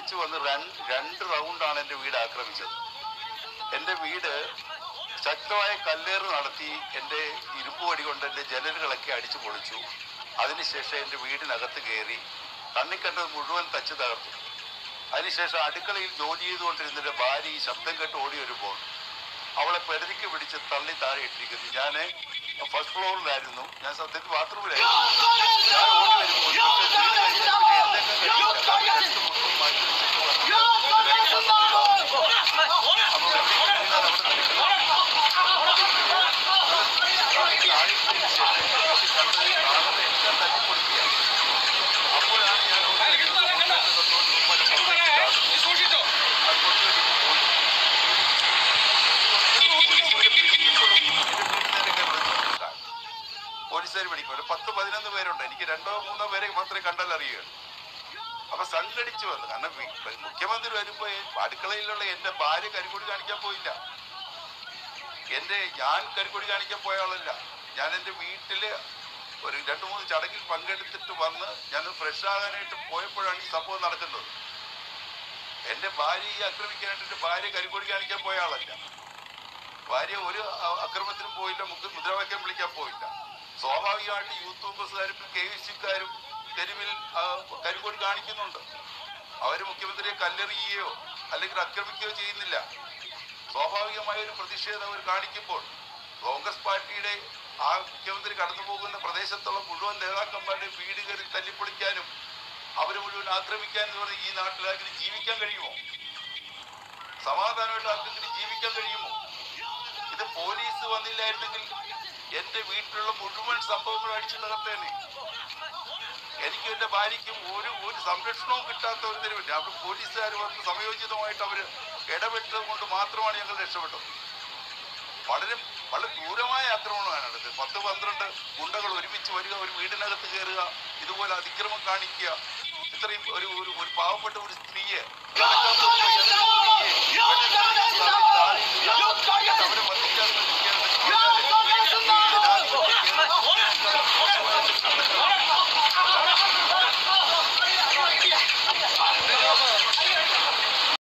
സംഘടിച്ച് വന്ന് രണ്ട് രണ്ട് റൗണ്ടാണ് എൻ്റെ വീട് ആക്രമിച്ചത് എൻ്റെ വീട് ശക്തമായ കല്ലേറ് നടത്തി എൻ്റെ ഇരുമ്പ് വടി കൊണ്ട് എൻ്റെ ജനലുകളൊക്കെ അടിച്ചു പൊളിച്ചു അതിനുശേഷം എൻ്റെ വീടിനകത്ത് കയറി കണ്ണിക്കണ്ടത് മുഴുവൻ തച്ച് തകർത്തു അതിനുശേഷം അടുക്കളയിൽ ജോലി ചെയ്തുകൊണ്ടിരുന്ന ഭാര്യ ഈ ശബ്ദം കേട്ട് ഓടി വരുമ്പോൾ അവളെ പെടലിക്ക് പിടിച്ച് തള്ളി താഴെ ഇട്ടിരിക്കുന്നു ഞാൻ ഫസ്റ്റ് ഫ്ലോറിലായിരുന്നു ഞാൻ സത്യത്തിൽ ബാത്റൂമിലായിരുന്നു ഞാൻ ഓടി വരുമ്പോൾ ഇവർക്ക് വീട് കഴിഞ്ഞാൽ പിന്നെ എഴുന്നേക്കാൻ കഴിയില്ല കാരണം രണ്ട് മുട്ടും മാറ്റി വെച്ചിട്ട് വന്നിട്ട് രണ്ട് മാസം അപ്പൊ വെള്ളിയിൽ വീണാൽ അവിടെ തന്നെ കിടക്കും. താഴേക്ക് ശേഷം എനിക്ക് കണ്ടത് കാണുന്നത് എല്ലാം തട്ടിപ്പൊളിക്കുക അപ്പോഴാണ് ഞാൻ ഓടി വരുന്നത് മുന്നോട്ട് കണ്ടുകൊണ്ട് ഉമ്മനെ പുറത്തേക്ക് ചാടുന്നു. അത് കുറച്ച് കഴിയുമ്പോൾ പോയി. പോലീസുകാർ പിടിക്കും ഒരു പത്ത് പതിനൊന്ന് പേരുണ്ട് എനിക്ക് രണ്ടോ മൂന്നോ പേരെ മാത്രമേ കണ്ടാൽ അറിയുകയുള്ളൂ അപ്പൊ സംഘടിച്ചു വന്നു കാരണം വി- മുഖ്യമന്ത്രി വരുമ്പോ ഈ അടുക്കളയിലുള്ള എന്റെ ഭാര്യ കരിക്കൊടി കാണിക്കാൻ പോയില്ല എന്റെ ഞാൻ കരിക്കൊടി കാണിക്കാൻ പോയ ആളല്ല ഞാൻ എന്റെ വീട്ടില് ഒരു രണ്ടു മൂന്ന് ചടങ്ങിൽ പങ്കെടുത്തിട്ട് വന്ന് ഞാൻ ഫ്രഷ് ആകാനായിട്ട് പോയപ്പോഴാണ് ഈ സംഭവം നടക്കുന്നത് എന്റെ ഭാര്യയെ ആക്രമിക്കാനായിട്ട് എന്റെ ഭാര്യ കരിക്കൊടി കാണിക്കാൻ പോയ ആളല്ല ഭാര്യ ഒരു അ- അക്രമത്തിനും പോയില്ല മുക്ക് മുദ്രാവാക്യം വിളിക്കാൻ പോയില്ല സ്വാഭാവികമായിട്ട് യൂത്ത് കോൺഗ്രസ്സുകാരും കെ വി സിക്കാരും തെരുവിൽ ആ, കരിക്കൊടി കാണിക്കുന്നുണ്ട് അവര് മുഖ്യമന്ത്രിയെ കല്ലെറിയുകയോ അല്ലെങ്കിൽ ആക്രമിക്കുകയോ ചെയ്യുന്നില്ല സ്വാഭാവികമായ ഒരു പ്രതിഷേധം അവർ കാണിക്കുമ്പോൾ കോൺഗ്രസ് പാർട്ടിയുടെ ആ മുഖ്യമന്ത്രി കടന്നു പോകുന്ന പ്രദേശത്തുള്ള മുഴുവൻ നേതാക്കന്മാരുടെ വീട് കയറി തല്ലിപ്പൊളിക്കാനും അവരെ മുഴുവൻ ആക്രമിക്കാനും എന്ന് പറഞ്ഞാൽ ഈ നാട്ടിൽ ആർക്കും ജീവിക്കാൻ കഴിയുമോ സമാധാനമായിട്ട് ആർക്കെങ്കിലും ജീവിക്കാൻ കഴിയുമോ ഇത് പോലീസ് വന്നില്ലായിരുന്നെങ്കിൽ എന്റെ വീട്ടിലുള്ള മുഴുവൻ സംഭവങ്ങൾ അടിച്ചു തകർത്തേനെ എനിക്കും എന്റെ ഭാര്യയ്ക്കും ഒരു ഒരു സംരക്ഷണവും കിട്ടാത്ത ഒരു തെരുവില്ല അവിടെ പോലീസുകാർ വന്ന് സമയോചിതമായിട്ട് അവര് ഇടപെട്ടത് കൊണ്ട് മാത്രമാണ് ഞങ്ങൾ രക്ഷപ്പെട്ടത് വളരെ വളരെ ക്രൂരമായ ആക്രമണമാണ് നടന്നത് പത്ത് പന്ത്രണ്ട് ഗുണ്ടകൾ ഒരുമിച്ച് വരിക ഒരു വീടിനകത്ത് കയറുക ഇതുപോലെ അതിക്രമം കാണിക്കുക ഇത്രയും ഒരു ഒരു ഒരു പാവപ്പെട്ട ഒരു സ്ത്രീയെ നടക്കാൻ പോലും വയ്യാത്ത ഒരു സ്ത്രീയെ വെള്ളത്തിൽ തള്ളി താഴെ ഇടുക. എന്നിട്ട് അവരെ വധിക്കാൻ ശ്രമിക്കുക എന്നൊക്കെ പറഞ്ഞാല്